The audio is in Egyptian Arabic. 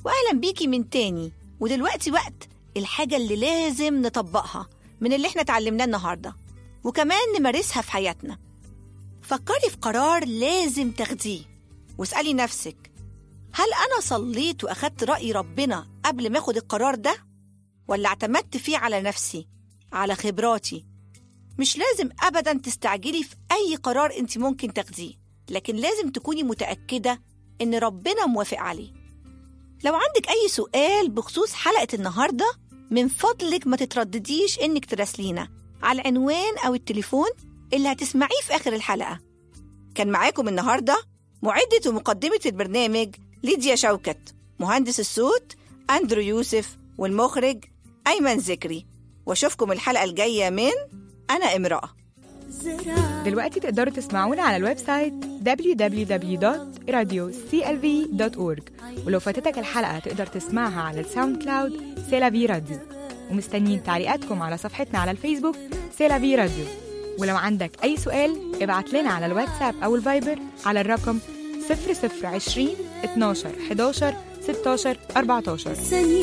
وأهلا بيكي من تاني ودلوقتي وقت الحاجة اللي لازم نطبقها من اللي احنا اتعلمناه النهاردة وكمان نمارسها في حياتنا فكري في قرار لازم تاخديه واسألي نفسك هل أنا صليت وأخدت رأي ربنا قبل ما أخد القرار ده؟ ولا اعتمدت فيه على نفسي على خبراتي مش لازم أبدا تستعجلي في أي قرار أنت ممكن تاخديه لكن لازم تكوني متأكدة إن ربنا موافق عليه لو عندك أي سؤال بخصوص حلقة النهاردة من فضلك ما تتردديش إنك تراسلينا على العنوان أو التليفون اللي هتسمعيه في آخر الحلقة كان معاكم النهاردة معدة ومقدمة البرنامج ليديا شوكت مهندس الصوت أندرو يوسف والمخرج أيمن ذكري واشوفكم الحلقة الجاية من أنا امرأة دلوقتي تقدروا تسمعونا على الويب سايت www.radioclv.org ولو فاتتك الحلقة تقدر تسمعها على الساوند كلاود سيلافي راديو ومستنيين تعليقاتكم على صفحتنا على الفيسبوك سيلافي راديو ولو عندك أي سؤال ابعت لنا على الواتساب أو الفايبر على الرقم 0020 12 11 16 14